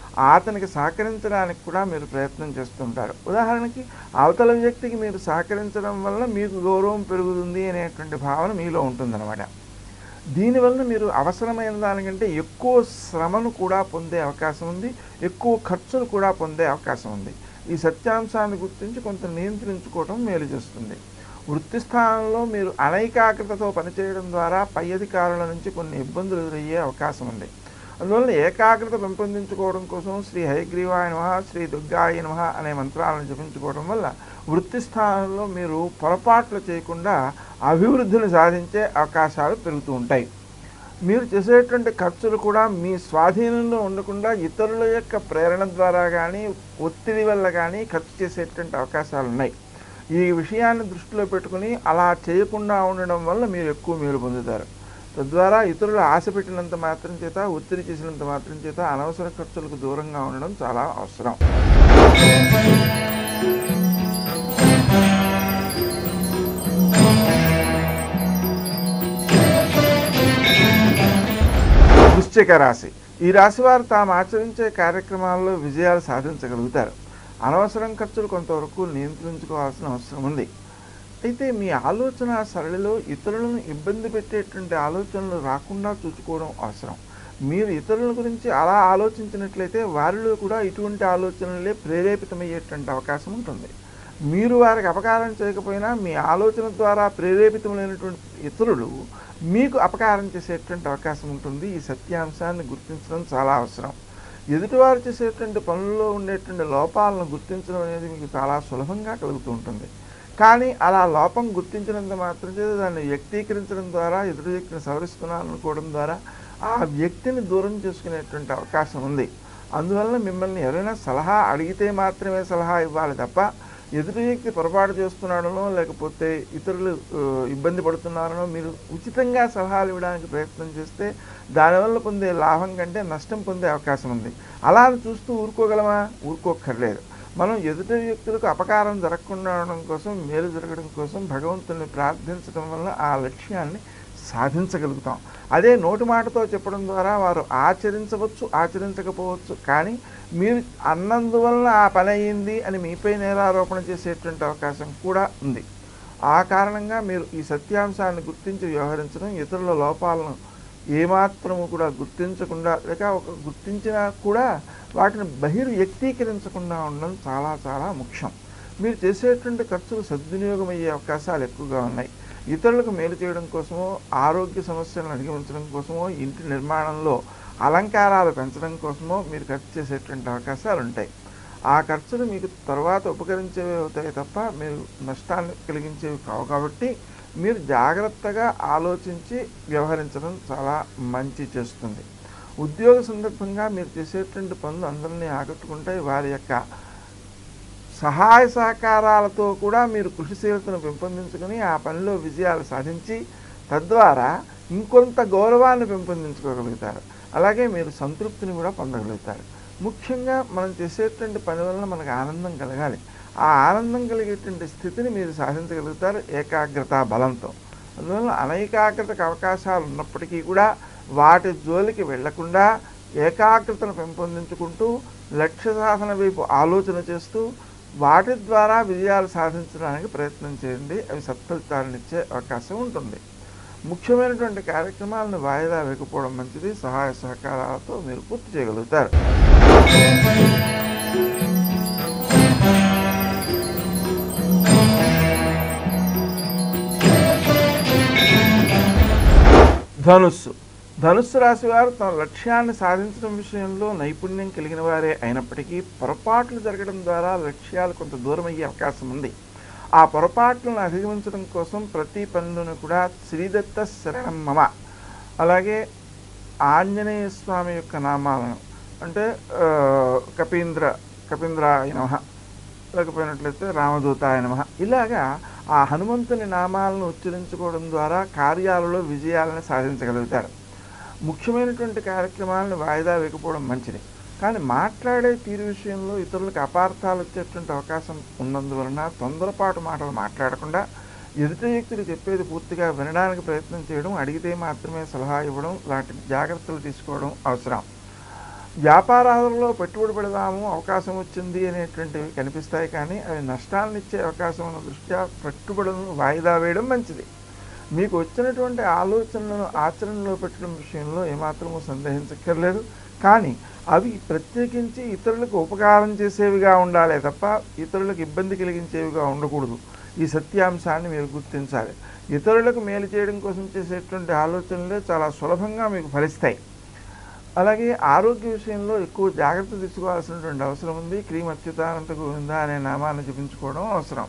Speaker 1: అతనికి సహకరించడానికి కూడా మీరు ప్రయత్నం చేస్తుంటారు ఉదాహరణకి అవతల వ్యక్తికి మీరు సహకరించడం వల్ల మీకు గౌరవం పెరుగుతుంది అనేటువంటి భావన మీలో ఉంటుందన్నమాట దీనివల్ల మీరు అవసరమైన దానికంటే ఎక్కువ శ్రమను కూడా పొందే అవకాశం ఉంది ఎక్కువ ఖర్చును కూడా పొందే అవకాశం ఉంది ఈ సత్యాంశాన్ని గుర్తించి కొంత నియంత్రించుకోవడం మేలు చేస్తుంది వృత్తి స్థానంలో మీరు అనైకాగ్రతతో పనిచేయడం ద్వారా పై అధికారుల నుంచి కొన్ని ఇబ్బందులు ఎదురయ్యే అవకాశం ఉంది అందువల్ల ఏకాగ్రత పెంపొందించుకోవడం కోసం శ్రీ హయగ్రీవాయ నమ శ్రీ దుర్గాయ నమ అనే మంత్రాలను జపించుకోవడం వల్ల వృత్తి స్థానంలో మీరు పొరపాట్లు చేయకుండా అభివృద్ధిని సాధించే అవకాశాలు పెరుగుతూ ఉంటాయి మీరు చేసేటువంటి ఖర్చులు కూడా మీ స్వాధీనంలో ఉండకుండా ఇతరుల యొక్క ప్రేరణ ద్వారా కానీ ఒత్తిడి వల్ల కానీ ఖర్చు చేసేటువంటి అవకాశాలు ఉన్నాయి ఈ విషయాన్ని దృష్టిలో పెట్టుకుని అలా చేయకుండా ఉండడం వల్ల మీరు ఎక్కువ మేలు పొందుతారు తద్వారా ఇతరులు ఆశ పెట్టినంత మాత్రం చేత ఒత్తిడి చేసినంత మాత్రం చేత అనవసర ఖర్చులకు దూరంగా ఉండడం చాలా అవసరం వృశ్చిక రాశి ఈ రాశి వారు తాము ఆచరించే కార్యక్రమాల్లో విజయాలు సాధించగలుగుతారు అనవసరం ఖర్చులు కొంతవరకు నియంత్రించుకోవాల్సిన అవసరం ఉంది అయితే మీ ఆలోచన సరళిలో ఇతరులను ఇబ్బంది పెట్టేటువంటి ఆలోచనలు రాకుండా చూసుకోవడం అవసరం మీరు ఇతరుల గురించి అలా ఆలోచించినట్లయితే వారిలో కూడా ఇటువంటి ఆలోచనలే ప్రేరేపితమయ్యేటువంటి అవకాశం ఉంటుంది మీరు వారికి అపకారం చేయకపోయినా మీ ఆలోచన ద్వారా ప్రేరేపితమైనటువంటి ఇతరులు మీకు అపకారం చేసేటువంటి అవకాశం ఉంటుంది ఈ సత్యాంశాన్ని గుర్తించడం చాలా అవసరం ఎదుటివారు చేసేటువంటి పనుల్లో ఉండేటువంటి లోపాలను గుర్తించడం అనేది మీకు చాలా సులభంగా కలుగుతూ ఉంటుంది కానీ అలా లోపం గుర్తించినంత మాత్రం చేత దాన్ని వ్యక్తీకరించడం ద్వారా ఎదుటి వ్యక్తిని సవరిస్తున్నాను అనుకోవడం ద్వారా ఆ వ్యక్తిని దూరం చేసుకునేటువంటి అవకాశం ఉంది అందువల్ల మిమ్మల్ని ఎవరైనా సలహా అడిగితే మాత్రమే సలహా ఇవ్వాలి తప్ప ఎదుటి వ్యక్తి పొరపాటు చేస్తున్నాడనో లేకపోతే ఇతరులు ఆ, ఇబ్బంది పడుతున్నారనో మీరు ఉచితంగా సలహాలు ఇవ్వడానికి ప్రయత్నం చేస్తే దానివల్ల పొందే లాభం కంటే నష్టం పొందే అవకాశం ఉంది అలా అని చూస్తూ ఊరుకోగలమా ఊరుకోక్కర్లేదు మనం ఎదుటి వ్యక్తులకు అపకారం జరగకుండా ఉండడం కోసం మేలు జరగడం కోసం భగవంతుని ప్రార్థించడం వల్ల ఆ లక్ష్యాన్ని సాధించగలుగుతాం అదే నోటి మాటతో చెప్పడం ద్వారా వారు ఆచరించవచ్చు ఆచరించకపోవచ్చు కానీ మీరు అన్నందువలన ఆ పని అయ్యింది అని మీపై నేరారోపణ చేసేటువంటి అవకాశం కూడా ఉంది ఆ కారణంగా మీరు ఈ సత్యాంశాన్ని గుర్తించి వ్యవహరించడం ఇతరుల లోపాలను ఏమాత్రము కూడా గుర్తించకుండా లేక ఒక గుర్తించినా కూడా వాటిని బహిర్ వ్యక్తీకరించకుండా ఉండడం చాలా చాలా ముఖ్యం మీరు చేసేటువంటి ఖర్చులు సద్వినియోగం అయ్యే అవకాశాలు ఎక్కువగా ఉన్నాయి ఇతరులకు మేలు చేయడం కోసమో ఆరోగ్య సమస్యలను అధిగమించడం కోసమో ఇంటి నిర్మాణంలో అలంకారాలు పెంచడం కోసమో మీరు ఖర్చు చేసేటువంటి అవకాశాలు ఉంటాయి ఆ ఖర్చులు మీకు తర్వాత ఉపకరించేవి అవుతాయి తప్ప మీరు నష్టాన్ని కలిగించేవి కావు కాబట్టి మీరు జాగ్రత్తగా ఆలోచించి వ్యవహరించడం చాలా మంచి చేస్తుంది ఉద్యోగ సందర్భంగా మీరు చేసేటువంటి పనులు అందరినీ ఆకట్టుకుంటాయి వారి యొక్క సహాయ సహకారాలతో కూడా మీరు కృషిశీలతను పెంపొందించుకొని ఆ పనిలో విజయాలు సాధించి తద్వారా ఇంకొంత గౌరవాన్ని పెంపొందించుకోగలుగుతారు అలాగే మీరు సంతృప్తిని కూడా పొందగలుగుతారు ముఖ్యంగా మనం చేసేటువంటి పని వలన మనకు ఆనందం కలగాలి ఆ ఆనందం కలిగేటువంటి స్థితిని మీరు సాధించగలుగుతారు ఏకాగ్రత బలంతో అందువల్ల అనైకాగ్రతకు అవకాశాలు ఉన్నప్పటికీ కూడా వాటి జోలికి వెళ్లకుండా ఏకాగ్రతను పెంపొందించుకుంటూ లక్ష్య సాధన వైపు ఆలోచన చేస్తూ వాటి ద్వారా విజయాలు సాధించడానికి ప్రయత్నం చేయండి అవి సత్ఫలితాలనిచ్చే అవకాశం ఉంటుంది ముఖ్యమైనటువంటి కార్యక్రమాలను వాయిదా వేయకపోవడం మంచిది సహాయ సహకారాలతో మీరు పూర్తి చేయగలుగుతారు ధనుస్సు ధనుస్సు రాశి వారు తమ లక్ష్యాన్ని సాధించడం విషయంలో నైపుణ్యం కలిగిన వారే అయినప్పటికీ పొరపాట్లు జరగడం ద్వారా లక్ష్యాలు కొంత దూరం అయ్యే అవకాశం ఉంది ఆ పొరపాట్లను అధిగమించడం కోసం ప్రతి పనిలోనూ కూడా శ్రీదత్త శరణం మమ అలాగే ఆంజనేయ స్వామి యొక్క నామాలను అంటే ఆ, కపీంద్ర కపీంద్రాయ నమ లేకపోయినట్లయితే రామదూతాయ నమ ఇలాగా ఆ హనుమంతుని నామాలను ఉచ్చరించుకోవడం ద్వారా కార్యాలలో విజయాలను సాధించగలుగుతారు ముఖ్యమైనటువంటి కార్యక్రమాలను వాయిదా వేయకపోవడం మంచిది కానీ మాట్లాడే తీరు విషయంలో ఇతరులకు అపార్థాలు వచ్చేటువంటి అవకాశం ఉన్నందువలన తొందరపాటు మాటలు మాట్లాడకుండా ఎదుటి వ్యక్తులు చెప్పేది పూర్తిగా వినడానికి ప్రయత్నం చేయడం అడిగితే మాత్రమే సలహా ఇవ్వడం లాంటి జాగ్రత్తలు తీసుకోవడం అవసరం వ్యాపారాలలో పెట్టుబడి పెడదాము అవకాశం వచ్చింది అనేటువంటివి కనిపిస్తాయి కానీ అవి నష్టాలను ఇచ్చే అవకాశం ఉన్న దృష్ట్యా పెట్టుబడులను వాయిదా వేయడం మంచిది మీకు వచ్చినటువంటి ఆలోచనలను ఆచరణలో పెట్టడం విషయంలో ఏమాత్రమూ సందేహించక్కర్లేదు కానీ అవి ప్రత్యేకించి ఇతరులకు ఉపకారం చేసేవిగా ఉండాలి తప్ప ఇతరులకు ఇబ్బంది కలిగించేవిగా ఉండకూడదు ఈ సత్యాంశాన్ని మీరు గుర్తించాలి ఇతరులకు మేలు చేయడం కోసం చేసేటువంటి ఆలోచనలే చాలా సులభంగా మీకు ఫలిస్తాయి అలాగే ఆరోగ్య విషయంలో ఎక్కువ జాగ్రత్త తీసుకోవాల్సినటువంటి అవసరం ఉంది క్రీమ్ అచ్యుతానంత గోవింద అనే నామాన్ని జపించుకోవడం అవసరం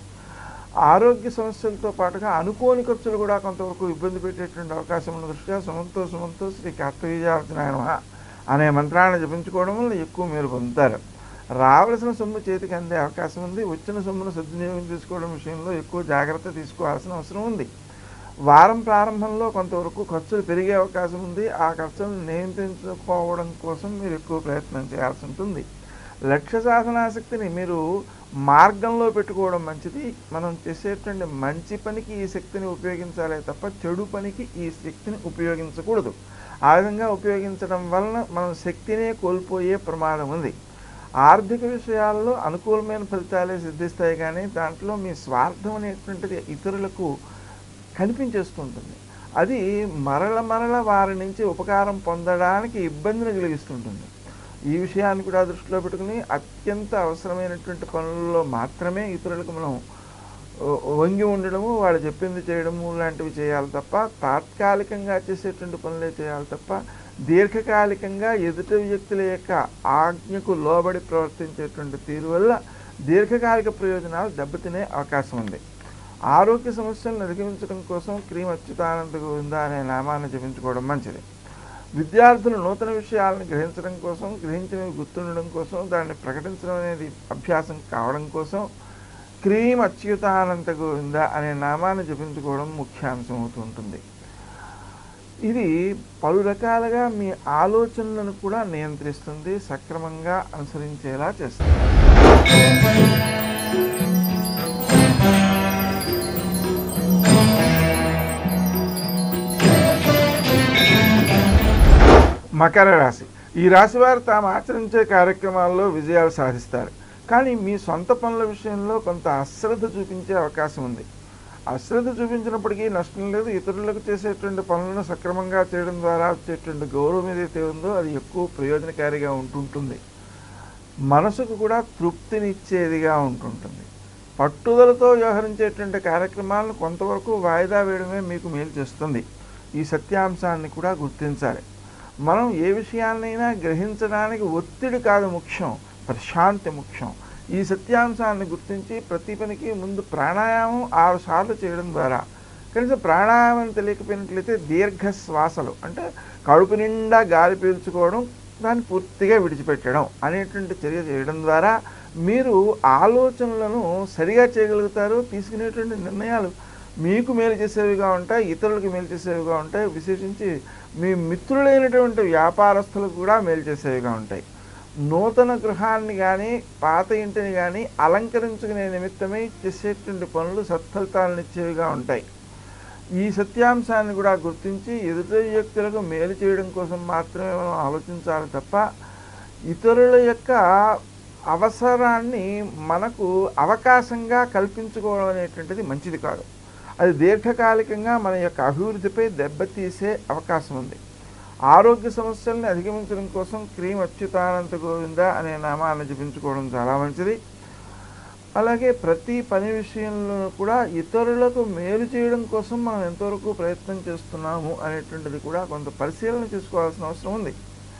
Speaker 1: ఆరోగ్య సమస్యలతో పాటుగా అనుకోని ఖర్చులు కూడా కొంతవరకు ఇబ్బంది పెట్టేటువంటి అవకాశం ఉన్న దృష్ట్యా సుమంతో సుమంతో శ్రీ కార్తవీయార్జునాయ నమః అనే మంత్రాన్ని జపించుకోవడం వల్ల ఎక్కువ మేలు పొందుతారు రావలసిన సొమ్ము చేతికి అందే అవకాశం ఉంది వచ్చిన సొమ్మును సద్వినియోగం చేసుకోవడం విషయంలో ఎక్కువ జాగ్రత్త తీసుకోవాల్సిన అవసరం ఉంది వారం ప్రారంభంలో కొంతవరకు ఖర్చులు పెరిగే అవకాశం ఉంది ఆ ఖర్చులను నియంత్రించుకోవడం కోసం మీరు ఎక్కువ ప్రయత్నం చేయాల్సి ఉంటుంది లక్ష్య సాధనాశక్తిని మీరు మార్గంలో పెట్టుకోవడం మంచిది మనం చేసేటువంటి మంచి పనికి ఈ శక్తిని ఉపయోగించాలే తప్ప చెడు పనికి ఈ శక్తిని ఉపయోగించకూడదు ఆ విధంగా ఉపయోగించడం వలన మనం శక్తినే కోల్పోయే ప్రమాదం ఉంది ఆర్థిక విషయాల్లో అనుకూలమైన ఫలితాలే సిద్ధిస్తాయి కానీ దాంట్లో మీ స్వార్థం అనేటువంటిది ఇతరులకు కనిపించేస్తుంటుంది అది మరల మరల వారి నుంచి ఉపకారం పొందడానికి ఇబ్బందిని కలిగిస్తుంటుంది ఈ విషయాన్ని కూడా దృష్టిలో పెట్టుకుని అత్యంత అవసరమైనటువంటి పనుల్లో మాత్రమే ఇతరులకు మనం వ- వంగి ఉండడము వాళ్ళు చెప్పింది చేయడము లాంటివి చేయాలి తప్ప తాత్కాలికంగా చేసేటువంటి పనులే చేయాలి తప్ప దీర్ఘకాలికంగా ఎదుటి వ్యక్తుల యొక్క ఆజ్ఞకు లోబడి ప్రవర్తించేటువంటి తీరు వల్ల దీర్ఘకాలిక ప్రయోజనాలు దెబ్బతినే అవకాశం ఉంది ఆరోగ్య సమస్యలను అధిగమించడం కోసం క్రీమ్ అచ్యుతానంద గోవింద అనే నామాన్ని జపించుకోవడం మంచిది విద్యార్థులు నూతన విషయాలను గ్రహించడం కోసం గ్రహించినవి గుర్తుండడం కోసం దాన్ని ప్రకటించడం అనేది అభ్యాసం కావడం కోసం క్రీమ్ అచ్యుతానంత గోవింద అనే నామాన్ని జపించుకోవడం ముఖ్యాంశం అవుతుంటుంది ఇది పలు రకాలుగా మీ ఆలోచనలను కూడా నియంత్రిస్తుంది సక్రమంగా అనుసరించేలా చేస్తుంది మకర రాశి ఈ రాశి వారు తాము ఆచరించే కార్యక్రమాల్లో విజయాలు సాధిస్తారు కానీ మీ సొంత పనుల విషయంలో కొంత అశ్రద్ధ చూపించే అవకాశం ఉంది అశ్రద్ధ చూపించినప్పటికీ నష్టం లేదు ఇతరులకు చేసేటువంటి పనులను సక్రమంగా చేయడం ద్వారా వచ్చేటువంటి గౌరవం ఏదైతే ఉందో అది ఎక్కువ ప్రయోజనకారిగా ఉంటుంటుంది మనసుకు కూడా తృప్తినిచ్చేదిగా ఉంటుంటుంది పట్టుదలతో వ్యవహరించేటువంటి కార్యక్రమాలను కొంతవరకు వాయిదా వేయడమే మీకు మేలు చేస్తుంది ఈ సత్యాంశాన్ని కూడా గుర్తించాలి మనం ఏ విషయాన్నైనా గ్రహించడానికి ఒత్తిడి కాదు ముఖ్యం ప్రశాంతి ముఖ్యం ఈ సత్యాంశాన్ని గుర్తించి ప్రతి పనికి ముందు ప్రాణాయామం ఆరు సార్లు చేయడం ద్వారా కనీసం ప్రాణాయామం తెలియకపోయినట్లయితే దీర్ఘ శ్వాసలు అంటే కడుపు నిండా గాలి పీల్చుకోవడం దాన్ని పూర్తిగా విడిచిపెట్టడం అనేటువంటి చర్య చేయడం ద్వారా మీరు ఆలోచనలను సరిగా చేయగలుగుతారు తీసుకునేటువంటి నిర్ణయాలు మీకు మేలు చేసేవిగా ఉంటాయి ఇతరులకు మేలు చేసేవిగా ఉంటాయి విశేషించి మీ మిత్రులైనటువంటి వ్యాపారస్తులకు కూడా మేలు చేసేవిగా ఉంటాయి నూతన గృహాన్ని కానీ పాత ఇంటిని కానీ అలంకరించుకునే నిమిత్తమై చేసేటువంటి పనులు సత్ఫలితాలను ఇచ్చేవిగా ఉంటాయి ఈ సత్యాంశాన్ని కూడా గుర్తించి ఎదుటి వ్యక్తులకు మేలు చేయడం కోసం మాత్రమే మనం ఆలోచించాలి తప్ప ఇతరుల యొక్క అవసరాన్ని మనకు అవకాశంగా కల్పించుకోవడం అనేటువంటిది మంచిది కాదు అది దీర్ఘకాలికంగా మన యొక్క అభివృద్ధిపై దెబ్బతీసే అవకాశం ఉంది ఆరోగ్య సమస్యల్ని అధిగమించడం కోసం క్రీమ్ అచ్యుతానంత గోవింద అనే నామాన్ని జపించుకోవడం చాలా మంచిది అలాగే ప్రతి పని విషయంలో కూడా ఇతరులకు మేలు చేయడం కోసం మనం ఎంతవరకు ప్రయత్నం చేస్తున్నాము అనేటువంటిది కూడా కొంత పరిశీలన చేసుకోవాల్సిన అవసరం ఉంది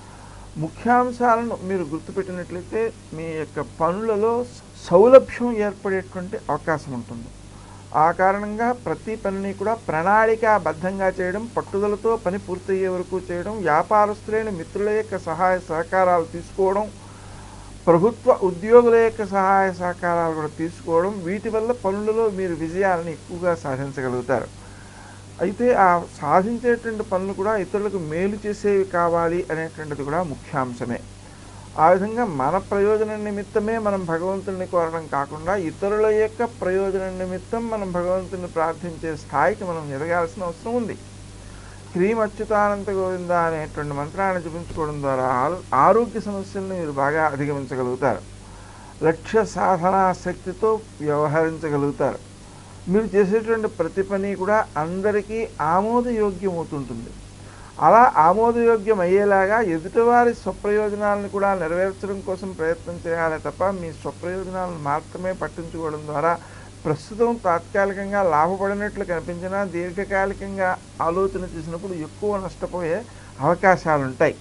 Speaker 1: ముఖ్యాంశాలను మీరు గుర్తుపెట్టినట్లయితే మీ యొక్క పనులలో సౌలభ్యం ఏర్పడేటువంటి అవకాశం ఉంటుంది ఆ కారణంగా ప్రతి పనిని కూడా ప్రణాళికాబద్ధంగా చేయడం పట్టుదలతో పని పూర్తయ్యే వరకు చేయడం వ్యాపారస్తులైన మిత్రుల యొక్క సహాయ సహకారాలు తీసుకోవడం ప్రభుత్వ ఉద్యోగుల యొక్క సహాయ సహకారాలు కూడా తీసుకోవడం వీటి వల్ల పనులలో మీరు విజయాలను ఎక్కువగా సాధించగలుగుతారు అయితే ఆ సాధించేటువంటి పనులు కూడా ఇతరులకు మేలు చేసేవి కావాలి అనేటువంటిది కూడా ముఖ్యాంశమే ఆ విధంగా మన ప్రయోజన నిమిత్తమే మనం భగవంతుడిని కోరడం కాకుండా ఇతరుల యొక్క ప్రయోజన నిమిత్తం మనం భగవంతుని ప్రార్థించే స్థాయికి మనం ఎదగాల్సిన అవసరం ఉంది క్రీమ్ అచ్యుతానంత గోవింద అనేటువంటి మంత్రాన్ని జపించుకోవడం ద్వారా ఆరో- ఆరోగ్య సమస్యలను మీరు బాగా అధిగమించగలుగుతారు లక్ష్య సాధనా శక్తితో వ్యవహరించగలుగుతారు మీరు చేసేటువంటి ప్రతి పని కూడా అందరికీ ఆమోదయోగ్యం అవుతుంటుంది అలా ఆమోదయోగ్యం అయ్యేలాగా ఎదుటివారి స్వప్రయోజనాలను కూడా నెరవేర్చడం కోసం ప్రయత్నం చేయాలి తప్ప మీ స్వప్రయోజనాలను మాత్రమే పట్టించుకోవడం ద్వారా ప్రస్తుతం తాత్కాలికంగా లాభపడినట్లు కనిపించినా దీర్ఘకాలికంగా ఆలోచన చేసినప్పుడు ఎక్కువ నష్టపోయే అవకాశాలు ఉంటాయి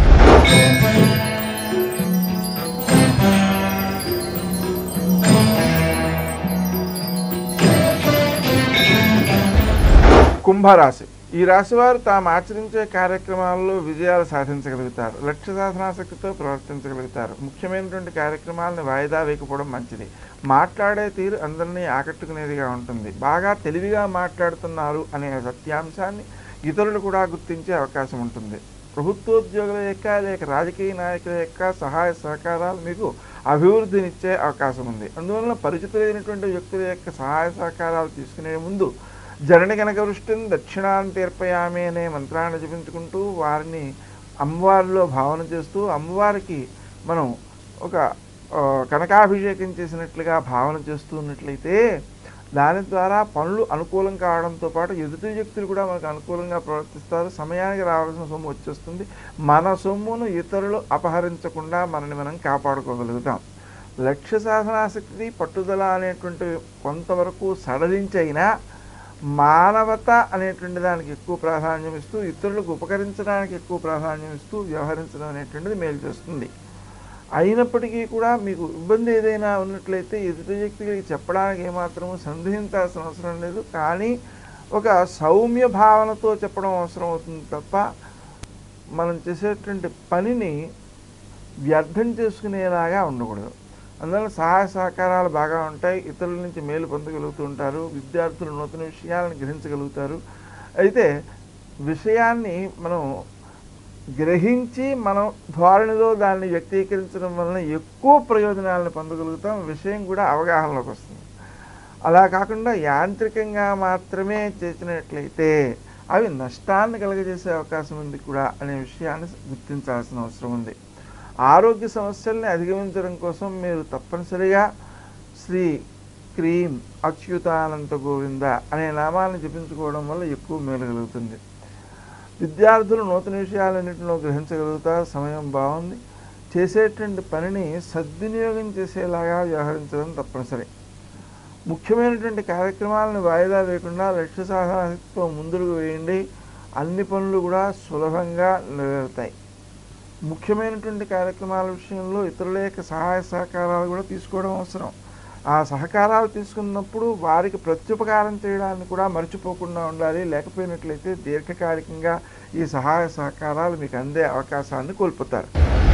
Speaker 1: కుంభరాశి ఈ రాశి వారు తాము ఆచరించే కార్యక్రమాల్లో విజయాలు సాధించగలుగుతారు లక్ష్య సాధనాశక్తితో ప్రవర్తించగలుగుతారు ముఖ్యమైనటువంటి కార్యక్రమాలను వాయిదా వేయకపోవడం మంచిది మాట్లాడే తీరు అందరినీ ఆకట్టుకునేదిగా ఉంటుంది బాగా తెలివిగా మాట్లాడుతున్నారు అనే సత్యాంశాన్ని ఇతరులు కూడా గుర్తించే అవకాశం ఉంటుంది ప్రభుత్వోద్యోగుల యొక్క లేక రాజకీయ నాయకుల యొక్క సహాయ సహకారాలు మీకు అభివృద్ధినిచ్చే అవకాశం ఉంది అందువలన పరిచితులైనటువంటి వ్యక్తుల యొక్క సహాయ సహకారాలు తీసుకునే ముందు జనని కనక వృష్టిని దక్షిణాన్ని తీర్పయామి అనే మంత్రాన్ని జపించుకుంటూ వారిని అమ్మవారిలో భావన చేస్తూ అమ్మవారికి మనం ఒక ఆ, కనకాభిషేకం చేసినట్లుగా భావన చేస్తూ ఉన్నట్లయితే దాని ద్వారా పనులు అనుకూలం కావడంతో పాటు ఎదుటి వ్యక్తులు కూడా మనకు అనుకూలంగా ప్రవర్తిస్తారు సమయానికి రావాల్సిన సొమ్ము వచ్చేస్తుంది మన సొమ్మును ఇతరులు అపహరించకుండా మనని మనం కాపాడుకోగలుగుతాం లక్ష్య సాధనాశక్తి పట్టుదల అనేటువంటి కొంతవరకు సడలించైనా మానవత అనేటువంటి దానికి ఎక్కువ ప్రాధాన్యం ఇస్తూ ఇతరులకు ఉపకరించడానికి ఎక్కువ ప్రాధాన్యం ఇస్తూ వ్యవహరించడం అనేటువంటిది మేలు చేస్తుంది అయినప్పటికీ కూడా మీకు ఇబ్బంది ఏదైనా ఉన్నట్లయితే ఎదుటి వ్యక్తికి చెప్పడానికి ఏమాత్రము సందేహించాల్సిన అవసరం లేదు కానీ ఒక సౌమ్య భావనతో చెప్పడం అవసరం అవుతుంది తప్ప మనం చేసేటువంటి పనిని వ్యర్థం చేసుకునేలాగా ఉండకూడదు అందువల్ల సహాయ సహకారాలు బాగా ఉంటాయి ఇతరుల నుంచి మేలు పొందగలుగుతూ ఉంటారు విద్యార్థులు నూతన విషయాలను గ్రహించగలుగుతారు అయితే విషయాన్ని మనం గ్రహించి మనం ధోరణిలో దాన్ని వ్యక్తీకరించడం వలన ఎక్కువ ప్రయోజనాలను పొందగలుగుతాం విషయం కూడా అవగాహనలోకి వస్తుంది అలా కాకుండా యాంత్రికంగా మాత్రమే చేసినట్లయితే అవి నష్టాన్ని కలుగజేసే అవకాశం ఉంది కూడా అనే విషయాన్ని గుర్తించాల్సిన అవసరం ఉంది ఆరోగ్య సమస్యల్ని అధిగమించడం కోసం మీరు తప్పనిసరిగా శ్రీ క్రీం అచ్యుతానంత గోవింద అనే నామాలను జపించుకోవడం వల్ల ఎక్కువ మేలు కలుగుతుంది విద్యార్థులు నూతన విషయాలన్నింటిలో గ్రహించగలుగుతారు సమయం బాగుంది చేసేటువంటి పనిని సద్వినియోగం చేసేలాగా వ్యవహరించడం తప్పనిసరి ముఖ్యమైనటువంటి కార్యక్రమాలను వాయిదా వేయకుండా లక్ష్య సాధనతో ముందుకు వేయండి అన్ని పనులు కూడా సులభంగా నెరవేరుతాయి ముఖ్యమైనటువంటి కార్యక్రమాల విషయంలో ఇతరుల యొక్క సహాయ సహకారాలు కూడా తీసుకోవడం అవసరం ఆ సహకారాలు తీసుకున్నప్పుడు వారికి ప్రత్యుపకారం చేయడాన్ని కూడా మర్చిపోకుండా ఉండాలి లేకపోయినట్లయితే దీర్ఘకాలికంగా ఈ సహాయ సహకారాలు మీకు అందే అవకాశాన్ని కోల్పోతారు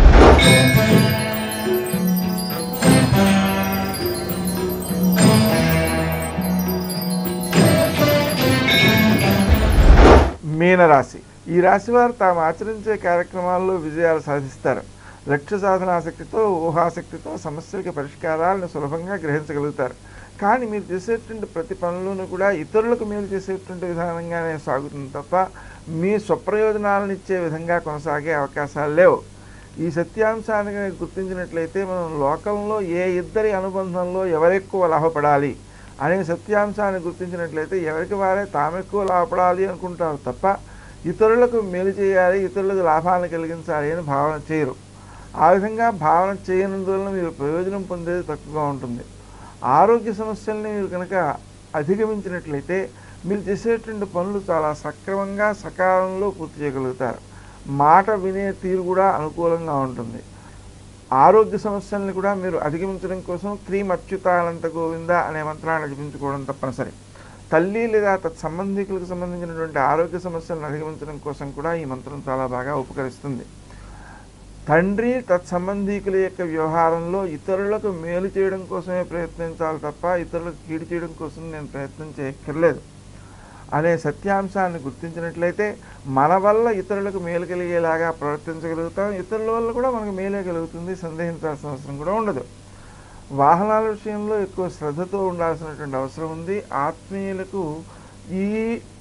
Speaker 1: మీనరాశి ఈ రాశి వారు తాము ఆచరించే కార్యక్రమాల్లో విజయాలు సాధిస్తారు లక్ష్య సాధనాశక్తితో ఊహాశక్తితో సమస్యలకి పరిష్కారాలను సులభంగా గ్రహించగలుగుతారు కానీ మీరు చేసేటువంటి ప్రతి పనులను కూడా ఇతరులకు మేలు చేసేటువంటి విధానంగానే సాగుతుంది తప్ప మీ స్వప్రయోజనాలను ఇచ్చే విధంగా కొనసాగే అవకాశాలు లేవు ఈ సత్యాంశాన్ని కనుక గుర్తించినట్లయితే మనం లోకంలో ఏ ఇద్దరి అనుబంధంలో ఎవరెక్కువ లాభపడాలి అనే సత్యాంశాన్ని గుర్తించినట్లయితే ఎవరికి వారే తామెక్కువ లాభపడాలి అనుకుంటారు తప్ప ఇతరులకు మేలు చేయాలి ఇతరులకు లాభాలను కలిగించాలి అని భావన చేయరు ఆ విధంగా భావన చేయనందువలన మీరు ప్రయోజనం పొందేది తక్కువగా ఉంటుంది ఆరోగ్య సమస్యల్ని మీరు కనుక అధిగమించినట్లయితే మీరు చేసేటువంటి పనులు చాలా సక్రమంగా సకాలంలో పూర్తి చేయగలుగుతారు మాట వినే తీరు కూడా అనుకూలంగా ఉంటుంది ఆరోగ్య సమస్యల్ని కూడా మీరు అధిగమించడం కోసం క్రీమ్ అచ్యుతానంత గోవింద అనే మంత్రాన్ని జపించుకోవడం తప్పనిసరి తల్లి లేదా తత్ సంబంధికులకు సంబంధించినటువంటి ఆరోగ్య సమస్యలను అధిగమించడం కోసం కూడా ఈ మంత్రం చాలా బాగా ఉపకరిస్తుంది తండ్రి తత్సంబంధీకుల యొక్క వ్యవహారంలో ఇతరులకు మేలు చేయడం కోసమే ప్రయత్నించాలి తప్ప ఇతరులకు కీడు చేయడం కోసం నేను ప్రయత్నం చేయక్కర్లేదు అనే సత్యాంశాన్ని గుర్తించినట్లయితే మన వల్ల ఇతరులకు మేలు కలిగేలాగా ప్రవర్తించగలుగుతాం ఇతరుల వల్ల కూడా మనకు మేలే కలుగుతుంది సందేహించాల్సిన అవసరం కూడా ఉండదు వాహనాల విషయంలో ఎక్కువ శ్రద్ధతో ఉండాల్సినటువంటి అవసరం ఉంది ఆత్మీయులకు ఈ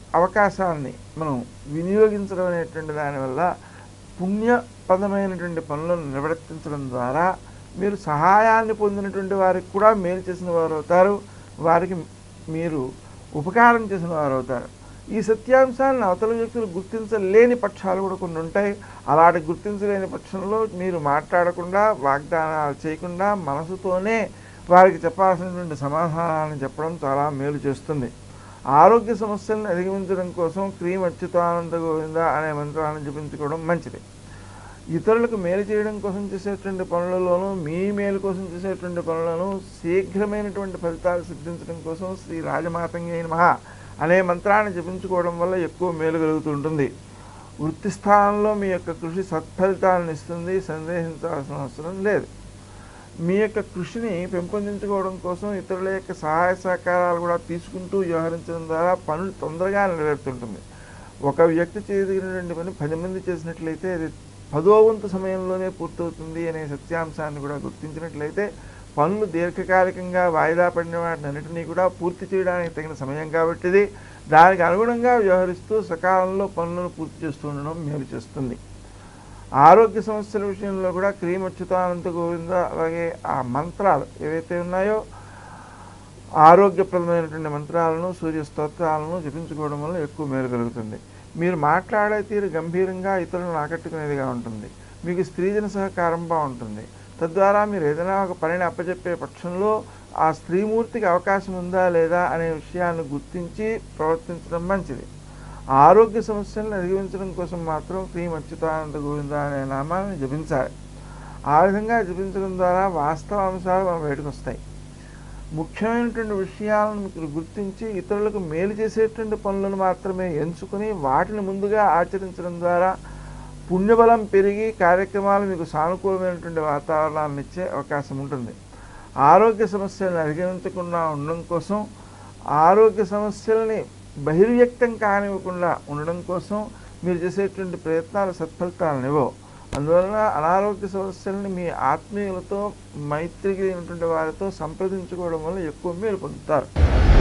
Speaker 1: అవకాశాన్ని మనం వినియోగించడం అనేటువంటి దానివల్ల పుణ్యపదమైనటువంటి పనులను నిర్వర్తించడం ద్వారా మీరు సహాయాన్ని పొందినటువంటి వారికి కూడా మేలు చేసిన వారు అవుతారు వారికి మీరు ఉపకారం చేసిన వారు అవుతారు ఈ సత్యాంశాలను అవతల వ్యక్తులు గుర్తించలేని పక్షాలు కూడా కొన్ని ఉంటాయి అలాంటి గుర్తించలేని పక్షంలో మీరు మాట్లాడకుండా వాగ్దానాలు చేయకుండా మనసుతోనే వారికి చెప్పాల్సినటువంటి సమాధానాన్ని చెప్పడం చాలా మేలు చేస్తుంది ఆరోగ్య సమస్యలను అధిగమించడం కోసం క్రీమ్ అచ్యుతానంద గోవింద అనే మంత్రాన్ని జపించుకోవడం మంచిది ఇతరులకు మేలు చేయడం కోసం చేసేటువంటి పనులలోనూ మీ మేలు కోసం చేసేటువంటి పనులను శీఘ్రమైనటువంటి ఫలితాలు సిద్ధించడం కోసం శ్రీ రాజమాతంగి మహా అనే మంత్రాన్ని జపించుకోవడం వల్ల ఎక్కువ మేలు కలుగుతుంటుంది వృత్తి స్థానంలో మీ యొక్క కృషి సత్ఫలితాలను ఇస్తుంది సందేహించాల్సిన అవసరం లేదు మీ యొక్క కృషిని పెంపొందించుకోవడం కోసం ఇతరుల యొక్క సహాయ సహకారాలు కూడా తీసుకుంటూ వ్యవహరించడం ద్వారా పనులు తొందరగా నెరవేరుతుంటుంది ఒక వ్యక్తి చేయదగినటువంటి పని పది మంది చేసినట్లయితే అది పదో వంతు సమయంలోనే పూర్తవుతుంది అనే సత్యాంశాన్ని కూడా గుర్తించినట్లయితే పనులు దీర్ఘకాలికంగా వాయిదా పడిన వాటిని అన్నిటినీ కూడా పూర్తి చేయడానికి తగిన సమయం కాబట్టిది దానికి అనుగుణంగా వ్యవహరిస్తూ సకాలంలో పనులను పూర్తి చేస్తూ ఉండడం మేలు చేస్తుంది ఆరోగ్య సమస్యల విషయంలో కూడా క్రీమ్ అచ్యుతానంత గోవింద అలాగే ఆ మంత్రాలు ఏవైతే ఉన్నాయో ఆరోగ్యప్రదమైనటువంటి మంత్రాలను సూర్య స్తోత్రాలను జపించుకోవడం వల్ల ఎక్కువ మేలు కలుగుతుంది మీరు మాట్లాడే తీరు గంభీరంగా ఇతరులను ఆకట్టుకునేదిగా ఉంటుంది మీకు స్త్రీజన సహకారం బాగుంటుంది తద్వారా మీరు ఏదైనా ఒక పనిని అప్పచెప్పే పక్షంలో ఆ స్త్రీమూర్తికి అవకాశం ఉందా లేదా అనే విషయాన్ని గుర్తించి ప్రవర్తించడం మంచిది ఆరోగ్య సమస్యలను అధిగమించడం కోసం మాత్రం శ్రీం అచ్యుతానంద గోవింద అనే నామాన్ని జపించాలి ఆ విధంగా జపించడం ద్వారా వాస్తవ అంశాలు మన బయటకు వస్తాయి ముఖ్యమైనటువంటి విషయాలను మీరు గుర్తించి ఇతరులకు మేలు చేసేటువంటి పనులను మాత్రమే ఎంచుకుని వాటిని ముందుగా ఆచరించడం ద్వారా పుణ్యబలం పెరిగి కార్యక్రమాలు మీకు సానుకూలమైనటువంటి వాతావరణాన్ని ఇచ్చే అవకాశం ఉంటుంది ఆరోగ్య సమస్యలను అధిగమించకుండా ఉండడం కోసం ఆరోగ్య సమస్యలని బహిర్వ్యక్తం కానివ్వకుండా ఉండడం కోసం మీరు చేసేటువంటి ప్రయత్నాలు సత్ఫలితాలను ఇవ్వవు అందువలన అనారోగ్య సమస్యలని మీ ఆత్మీయులతో మైత్రి కలిగినటువంటి వారితో సంప్రదించుకోవడం వల్ల ఎక్కువ మేలు పొందుతారు